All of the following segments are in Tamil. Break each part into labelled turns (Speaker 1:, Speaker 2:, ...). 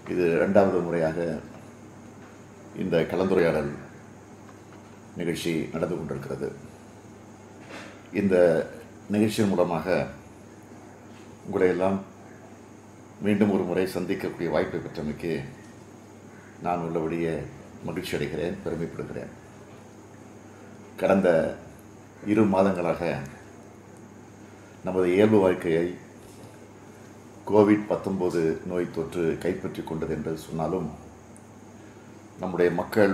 Speaker 1: இது இரண்டாவது முறையாக இந்த கலந்துரையாடல் நிகழ்ச்சி நடந்து கொண்டிருக்கிறது இந்த நிகழ்ச்சியின் மூலமாக உங்களை எல்லாம் மீண்டும் ஒரு முறை சந்திக்கக்கூடிய வாய்ப்பை பெற்றமைக்கு நான் உள்ளபடியே மகிழ்ச்சி அடைகிறேன் பெருமைப்படுகிறேன் கடந்த இரு மாதங்களாக நமது இயல்பு வாழ்க்கையை கோவிட் பத்தொன்பது நோய் தொற்று கைப்பற்றி கொண்டது என்று சொன்னாலும் நம்முடைய மக்கள்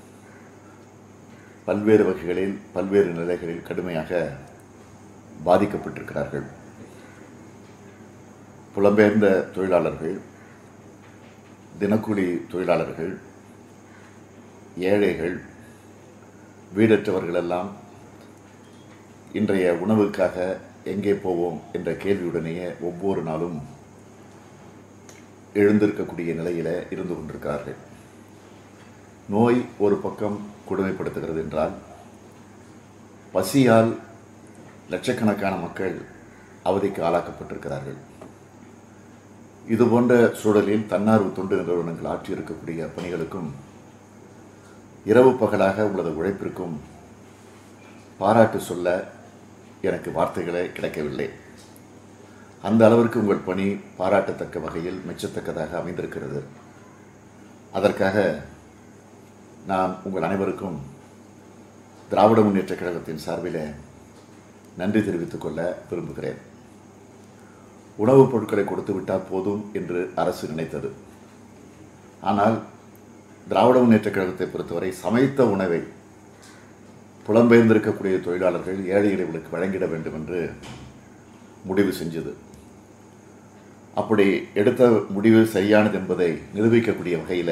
Speaker 1: பல்வேறு வகைகளில் பல்வேறு நிலைகளில் கடுமையாக பாதிக்கப்பட்டிருக்கிறார்கள் புலம்பெயர்ந்த தொழிலாளர்கள் தினக்கூலி தொழிலாளர்கள் ஏழைகள் வீடற்றவர்களெல்லாம் இன்றைய உணவுக்காக எங்கே போவோம் என்ற கேள்வியுடனேயே ஒவ்வொரு நாளும் எழுந்திருக்கக்கூடிய நிலையில இருந்து கொண்டிருக்கிறார்கள் நோய் ஒரு பக்கம் கொடுமைப்படுத்துகிறது என்றால் பசியால் லட்சக்கணக்கான மக்கள் அவதிக்கு ஆளாக்கப்பட்டிருக்கிறார்கள் இது போன்ற சூழலில் தன்னார்வ தொண்டு நிறுவனங்கள் ஆற்றியிருக்கக்கூடிய பணிகளுக்கும் இரவு பகலாக உங்களது உழைப்பிற்கும் பாராட்டு சொல்ல எனக்கு வார்த்தைகளே கிடைக்கவில்லை அந்த அளவிற்கு உங்கள் பணி பாராட்டத்தக்க வகையில் மெச்சத்தக்கதாக அமைந்திருக்கிறது அதற்காக நான் உங்கள் அனைவருக்கும் திராவிட முன்னேற்ற கழகத்தின் சார்பில் நன்றி தெரிவித்துக் கொள்ள விரும்புகிறேன் உணவுப் பொருட்களை கொடுத்து விட்டால் போதும் என்று அரசு நினைத்தது ஆனால் திராவிட முன்னேற்ற கழகத்தை பொறுத்தவரை சமைத்த உணவை புலம்பெயர்ந்திருக்கக்கூடிய தொழிலாளர்கள் ஏழை எளியவர்களுக்கு வழங்கிட வேண்டும் என்று முடிவு செஞ்சது அப்படி எடுத்த முடிவு சரியானது என்பதை நிரூபிக்கக்கூடிய வகையில்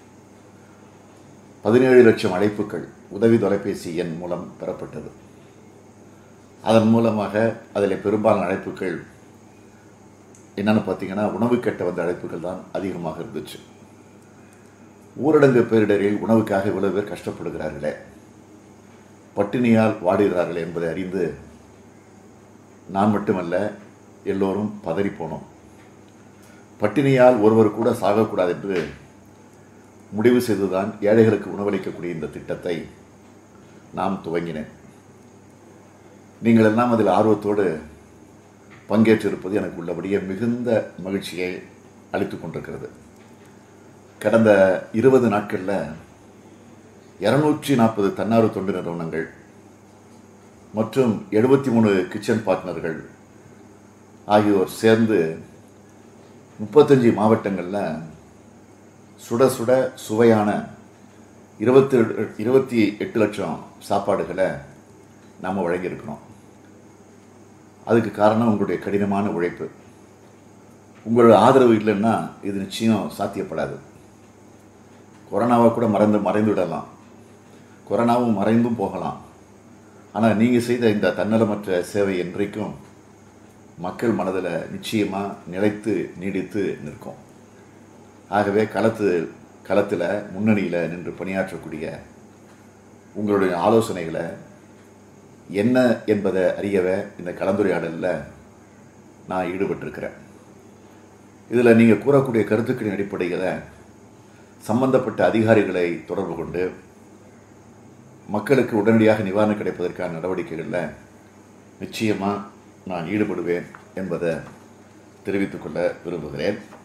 Speaker 1: பதினேழு லட்சம் அழைப்புகள் உதவி தொலைபேசி எண் மூலம் பெறப்பட்டது அதன் மூலமாக அதில் பெரும்பாலான அழைப்புகள் என்னென்னு பார்த்தீங்கன்னா உணவு கெட்ட வந்த அழைப்புகள் தான் அதிகமாக இருந்துச்சு ஊரடங்கு பேரிடரில் உணவுக்காக இவ்வளவு பேர் கஷ்டப்படுகிறார்களே பட்டினியால் வாடுகிறார்கள் என்பதை அறிந்து நான் மட்டுமல்ல எல்லோரும் பதறி போனோம் பட்டினியால் ஒருவர் கூட சாகக்கூடாது என்று முடிவு செய்துதான் ஏழைகளுக்கு உணவளிக்கக்கூடிய இந்த திட்டத்தை நாம் துவங்கினேன் நீங்கள் எல்லாம் அதில் ஆர்வத்தோடு பங்கேற்றிருப்பது எனக்கு உள்ளபடியே மிகுந்த மகிழ்ச்சியை அளித்துக் கொண்டிருக்கிறது கடந்த இருபது நாட்களில் இரநூற்றி நாற்பது தன்னார்வ தொண்டு நிறுவனங்கள் மற்றும் எழுபத்தி மூணு கிச்சன் பார்ட்னர்கள் ஆகியோர் சேர்ந்து முப்பத்தஞ்சு மாவட்டங்களில் சுட சுட சுவையான இருபத்தி இருபத்தி எட்டு லட்சம் சாப்பாடுகளை நாம் வழங்கியிருக்கிறோம் அதுக்கு காரணம் உங்களுடைய கடினமான உழைப்பு உங்களோட ஆதரவு இல்லைன்னா இது நிச்சயம் சாத்தியப்படாது கொரோனாவை கூட மறந்து மறைந்து விடலாம் கொரோனாவும் மறைந்தும் போகலாம் ஆனால் நீங்கள் செய்த இந்த தன்னலமற்ற சேவை என்றைக்கும் மக்கள் மனதில் நிச்சயமாக நிலைத்து நீடித்து நிற்கும் ஆகவே களத்து களத்தில் முன்னணியில் நின்று பணியாற்றக்கூடிய உங்களுடைய ஆலோசனைகளை என்ன என்பதை அறியவே இந்த கலந்துரையாடலில் நான் ஈடுபட்டிருக்கிறேன் இதில் நீங்கள் கூறக்கூடிய கருத்துக்களின் அடிப்படையில் சம்பந்தப்பட்ட அதிகாரிகளை தொடர்பு கொண்டு மக்களுக்கு உடனடியாக நிவாரணம் கிடைப்பதற்கான நடவடிக்கைகளில் நிச்சயமாக நான் ஈடுபடுவேன் என்பதை தெரிவித்துக்கொள்ள விரும்புகிறேன்